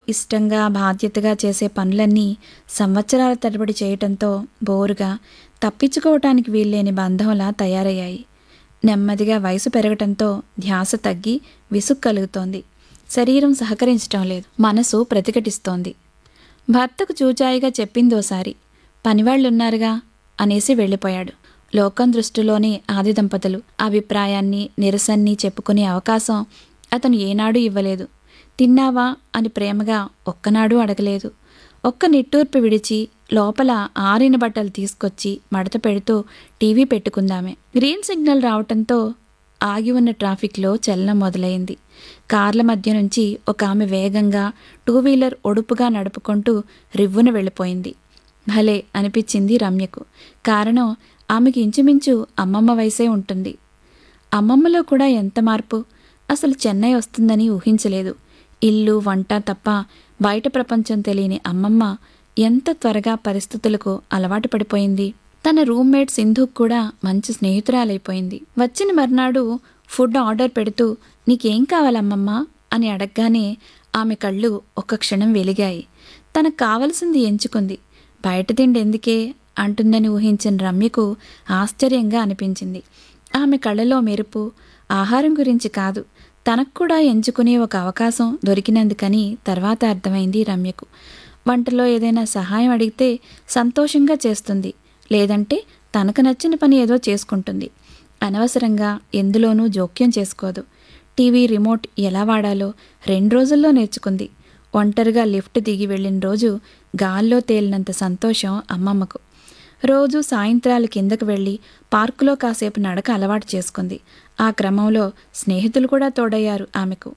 ఇష్టంగా బాధ్యతగా చేసే పనులన్నీ సంవత్సరాల తరబడి చేయటంతో బోరుగా తప్పించుకోవటానికి వీల్లేని బంధంలా తయారయ్యాయి నెమ్మదిగా వయసు పెరగటంతో ధ్యాస తగ్గి విసుగు కలుగుతోంది శరీరం సహకరించటం లేదు మనసు ప్రతిఘటిస్తోంది భర్తకు చూచాయిగా చెప్పిందోసారి పనివాళ్లున్నారుగా అనేసి వెళ్ళిపోయాడు లోకం దృష్టిలోనే ఆది దంపతులు అభిప్రాయాన్ని నిరసన్ని చెప్పుకునే అవకాశం అతను ఏనాడు ఇవ్వలేదు తిన్నావా అని ప్రేమగా ఒక్కనాడు అడగలేదు ఒక్క నిట్టూర్పు విడిచి లోపల ఆరిన బట్టలు తీసుకొచ్చి మడత పెడుతూ టీవీ పెట్టుకుందామే గ్రీన్ సిగ్నల్ రావటంతో ఆగి ఉన్న ట్రాఫిక్లో చలనం మొదలైంది కార్ల మధ్య నుంచి ఒక ఆమె వేగంగా టూ వీలర్ ఒడుపుగా నడుపుకుంటూ రివ్వున వెళ్ళిపోయింది భలే అనిపించింది రమ్యకు కారణం ఆమెకి ఇంచుమించు అమ్మమ్మ వయసే ఉంటుంది అమ్మమ్మలో కూడా ఎంత మార్పు అసలు చెన్నై వస్తుందని ఊహించలేదు ఇల్లు వంట తప్ప బయట ప్రపంచం తెలియని అమ్మమ్మ ఎంత త్వరగా పరిస్థితులకు అలవాటు పడిపోయింది తన రూమ్మేట్ సింధుకు కూడా మంచి స్నేహితురాలైపోయింది వచ్చిన మర్నాడు ఫుడ్ ఆర్డర్ పెడుతూ నీకేం కావాలమ్మమ్మ అని అడగగానే ఆమె కళ్ళు ఒక్క క్షణం వెలిగాయి తనకు కావలసింది ఎంచుకుంది బయట తిండి ఎందుకే అంటుందని ఊహించిన రమ్యకు ఆశ్చర్యంగా అనిపించింది ఆమె కళ్ళలో మెరుపు ఆహారం గురించి కాదు తనకు కూడా ఎంచుకునే ఒక అవకాశం దొరికినందుకని తర్వాత అర్థమైంది రమ్యకు వంటలో ఏదైనా సహాయం అడిగితే సంతోషంగా చేస్తుంది లేదంటే తనకు నచ్చిన పని ఏదో చేసుకుంటుంది అనవసరంగా ఎందులోనూ జోక్యం చేసుకోదు టీవీ రిమోట్ ఎలా వాడాలో రెండు రోజుల్లో నేర్చుకుంది ఒంటరిగా లిఫ్ట్ దిగి వెళ్ళిన రోజు గాల్లో తేలినంత సంతోషం అమ్మమ్మకు రోజు సాయంత్రాలు కిందకు వెళ్ళి పార్కులో కాసేపు నడక అలవాటు చేసుకుంది ఆ క్రమంలో స్నేహితులు కూడా తోడయ్యారు ఆమెకు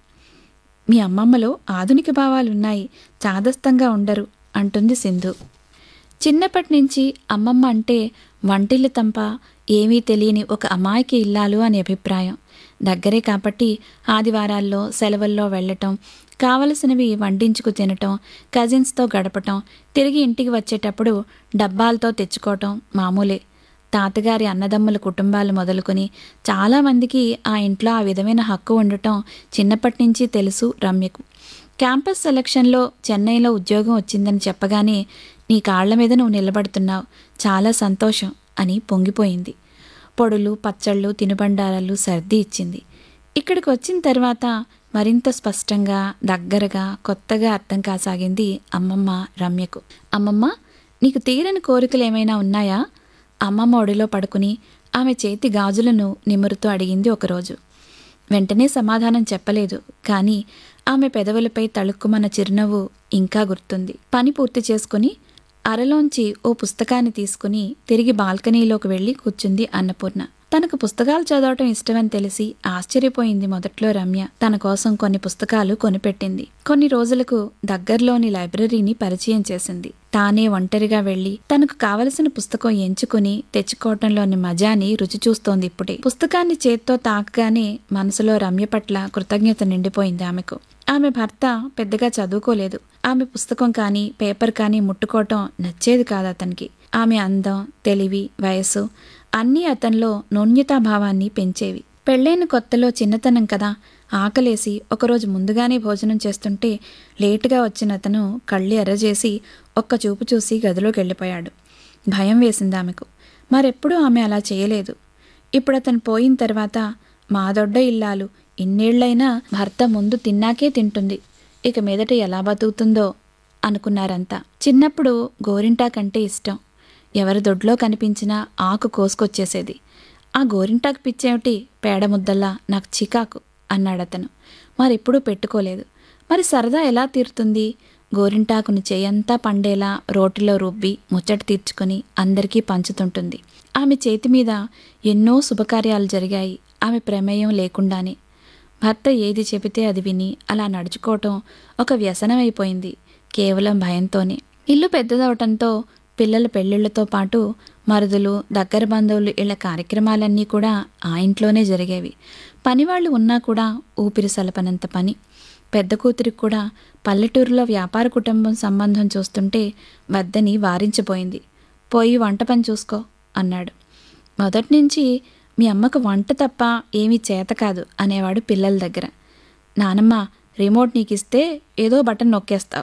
మీ అమ్మమ్మలో ఆధునిక భావాలున్నాయి చాదస్తంగా ఉండరు అంటుంది సింధు చిన్నప్పటి నుంచి అమ్మమ్మ అంటే వంటిల్లు తంప ఏమీ తెలియని ఒక అమాయకి ఇల్లాలు అని అభిప్రాయం దగ్గరే కాబట్టి ఆదివారాల్లో సెలవుల్లో వెళ్ళటం కావలసినవి వండించుకు తినటం కజిన్స్తో గడపటం తిరిగి ఇంటికి వచ్చేటప్పుడు డబ్బాలతో తెచ్చుకోవటం మామూలే తాతగారి అన్నదమ్ముల కుటుంబాలు మొదలుకొని చాలామందికి ఆ ఇంట్లో ఆ విధమైన హక్కు ఉండటం చిన్నప్పటి నుంచి తెలుసు రమ్యకు క్యాంపస్ సెలక్షన్లో చెన్నైలో ఉద్యోగం వచ్చిందని చెప్పగానే నీ కాళ్ల మీద నువ్వు నిలబడుతున్నావు చాలా సంతోషం అని పొంగిపోయింది పొడులు పచ్చళ్ళు తినుబండారాలు సర్ది ఇచ్చింది ఇక్కడికి వచ్చిన తర్వాత మరింత స్పష్టంగా దగ్గరగా కొత్తగా అర్థం కాసాగింది అమ్మమ్మ రమ్యకు అమ్మమ్మ నీకు తీరని కోరికలు ఏమైనా ఉన్నాయా అమ్మమ్మ ఒడిలో పడుకుని ఆమె చేతి గాజులను నిమురుతూ అడిగింది ఒకరోజు వెంటనే సమాధానం చెప్పలేదు కానీ ఆమె పెదవులపై తళుక్కుమన్న చిరునవ్వు ఇంకా గుర్తుంది పని పూర్తి చేసుకుని అరలోంచి ఓ పుస్తకాన్ని తీసుకుని తిరిగి బాల్కనీలోకి వెళ్ళి కూర్చుంది అన్నపూర్ణ తనకు పుస్తకాలు చదవటం ఇష్టమని తెలిసి ఆశ్చర్యపోయింది మొదట్లో రమ్య తన కోసం కొన్ని పుస్తకాలు కొనిపెట్టింది కొన్ని రోజులకు దగ్గరలోని లైబ్రరీని పరిచయం చేసింది తానే ఒంటరిగా వెళ్లి తనకు కావలసిన పుస్తకం ఎంచుకుని తెచ్చుకోవటంలోని మజాని రుచి చూస్తోంది ఇప్పుడే పుస్తకాన్ని చేత్తో తాకగానే మనసులో రమ్య పట్ల కృతజ్ఞత నిండిపోయింది ఆమెకు ఆమె భర్త పెద్దగా చదువుకోలేదు ఆమె పుస్తకం కానీ పేపర్ కానీ ముట్టుకోవటం నచ్చేది కాదు అతనికి ఆమె అందం తెలివి వయస్సు అన్నీ అతనిలో నూన్యతాభావాన్ని పెంచేవి పెళ్ళైన కొత్తలో చిన్నతనం కదా ఆకలేసి ఒకరోజు ముందుగానే భోజనం చేస్తుంటే లేటుగా వచ్చిన అతను కళ్ళి ఎర్రజేసి ఒక్క చూపు చూసి గదిలోకి వెళ్ళిపోయాడు భయం వేసింది ఆమెకు మరెప్పుడూ ఆమె అలా చేయలేదు ఇప్పుడు అతను పోయిన తర్వాత మా దొడ్డ ఇల్లాలు ఇన్నేళ్లైనా భర్త ముందు తిన్నాకే తింటుంది ఇక మీదట ఎలా బతుకుతుందో అనుకున్నారంతా చిన్నప్పుడు గోరింటాకంటే ఇష్టం ఎవరి దొడ్లో కనిపించినా ఆకు కోసుకొచ్చేసేది ఆ గోరింటాకు పిచ్చేమిటి పేడ ముద్దల్లా నాకు చికాకు అన్నాడతను మరెప్పుడూ పెట్టుకోలేదు మరి సరదా ఎలా తీరుతుంది గోరింటాకును చేయంతా పండేలా రోటిలో రుబ్బి ముచ్చట తీర్చుకొని అందరికీ పంచుతుంటుంది ఆమె చేతి మీద ఎన్నో శుభకార్యాలు జరిగాయి ఆమె ప్రమేయం లేకుండానే భర్త ఏది చెబితే అది విని అలా నడుచుకోవటం ఒక వ్యసనమైపోయింది కేవలం భయంతోనే ఇల్లు పెద్దదవటంతో పిల్లల పెళ్ళిళ్లతో పాటు మరుదులు దగ్గర బంధువులు ఇళ్ల కార్యక్రమాలన్నీ కూడా ఆ ఇంట్లోనే జరిగేవి పనివాళ్ళు ఉన్నా కూడా ఊపిరి సలపనంత పని పెద్ద కూతురికి కూడా పల్లెటూరులో వ్యాపార కుటుంబం సంబంధం చూస్తుంటే వద్దని వారించిపోయింది పోయి వంట పని చూసుకో అన్నాడు మొదటి నుంచి మీ అమ్మకు వంట తప్ప ఏమీ చేత కాదు అనేవాడు పిల్లల దగ్గర నానమ్మ రిమోట్ నీకు ఇస్తే ఏదో బటన్ నొక్కేస్తావు